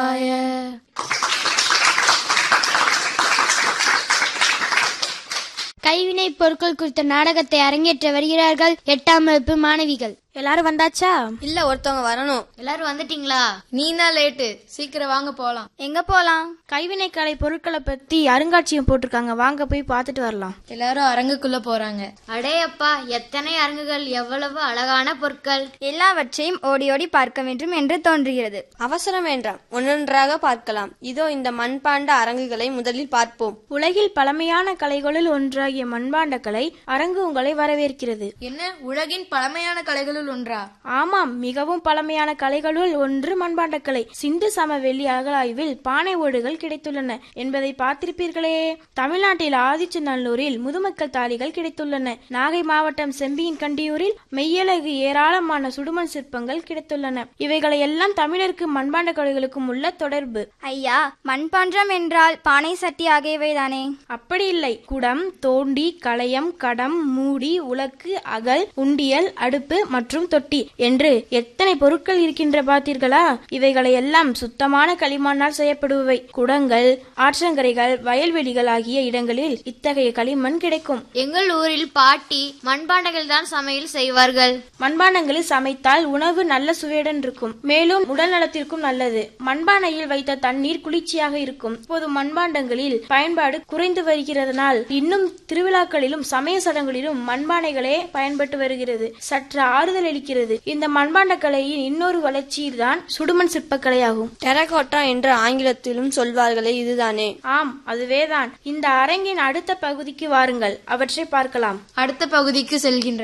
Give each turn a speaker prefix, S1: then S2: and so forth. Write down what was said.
S1: கைவினைப் பொருட்கள் குறித்த நாடகத்தை அரங்கேற்ற வருகிறார்கள் எட்டாம் வகுப்பு மாணவிகள்
S2: எல்லாரும் வந்தாச்சா
S3: இல்ல ஒருத்தவங்க வரணும்
S1: எல்லாரும் வந்துட்டீங்களா
S3: நீ தான் லேட்டு சீக்கிரம் வாங்க போலாம்
S2: எங்க போலாம் கைவினை கலை பொருட்களை பத்தி அருங்காட்சியம் போட்டிருக்காங்க வாங்க போய் பார்த்துட்டு வரலாம்
S3: எல்லாரும் அரங்குக்குள்ள போறாங்க
S1: அடே அப்பா எத்தனை அரங்குகள் எவ்வளவு அழகான பொருட்கள்
S4: எல்லாவற்றையும் ஓடி ஓடி பார்க்க வேண்டும் என்று தோன்றுகிறது
S3: அவசரம் வேண்டாம் ஒன்றொன்றாக பார்க்கலாம் இதோ இந்த மண்பாண்ட அரங்குகளை முதலில் பார்ப்போம்
S2: உலகில் பழமையான கலைகளுள் ஒன்றாகிய மண்பாண்ட கலை அரங்கு உங்களை வரவேற்கிறது
S3: என்ன உலகின் பழமையான கலைகளுள் ஒன்றா
S2: ஆமாம் மிகவும் பழமையான கலைகளுள் ஒன்று மண்பாண்ட கலை சிந்து சமவெளி அகழாய்வில் பானை ஓடுகள் கிடைத்துள்ளன என்பதை பார்த்திருப்பீர்களே தமிழ்நாட்டில் ஆதிச்சநல்லூரில் முதுமக்கள் தாலிகள் கிடைத்துள்ளன நாகை மாவட்டம் செம்பியின் கண்டியூரில் மெய்யழகு ஏராளமான சுடுமண் சிற்பங்கள் கிடைத்துள்ளன இவைகளை எல்லாம் தமிழருக்கு மண்பாண்ட கலைகளுக்கும் உள்ள தொடர்பு
S4: ஐயா மண்பாண்டம் என்றால் பானை சட்டி ஆகியவைதானே
S2: அப்படி இல்லை குடம் தோண்டி களையம் கடம் மூடி உலக்கு அகல் உண்டியல் அடுப்பு மற்றும் தொட்டி என்று எத்தனை பொருட்கள் இருக்கின்ற பார்த்தீர்களா இவைகளை எல்லாம் சுத்தமான களிமண்ணால் செய்யப்படுபவை குடங்கள் ஆற்றங்கரைகள் வயல்வெளிகள் ஆகிய இடங்களில் இத்தகைய களிமண் கிடைக்கும்
S1: எங்கள் ஊரில் பாட்டி மண்பாண்டங்கள் தான் சமையல் செய்வார்கள்
S2: மண்பாண்டங்களில் சமைத்தால் உணவு நல்ல சுவையுடன் இருக்கும் மேலும் உடல் நலத்திற்கும் நல்லது மண்பானையில் வைத்த தண்ணீர் குளிர்ச்சியாக இருக்கும் இப்போது மண்பாண்டங்களில் பயன்பாடு குறைந்து வருகிறதனால் இன்னும் திருவிழாக்களிலும் சமய சடங்குகளிலும் மண்பானைகளே பயன்பட்டு வருகிறது சற்று ஆறுதல் அளிக்கிறது இந்த மண்பாண்ட கலையின் இன்னொரு வளர்ச்சி தான் சுடுமண் சிற்பக்கலையாகும்
S3: டெரகோட்டா என்று ஆங்கிலத்திலும் சொல்வார்களே இதுதானே
S2: ஆம் அதுவேதான் இந்த அரங்கின் அடுத்த பகுதிக்கு வாருங்கள் அவற்றை பார்க்கலாம்
S3: அடுத்த பகுதிக்கு செல்கின்றன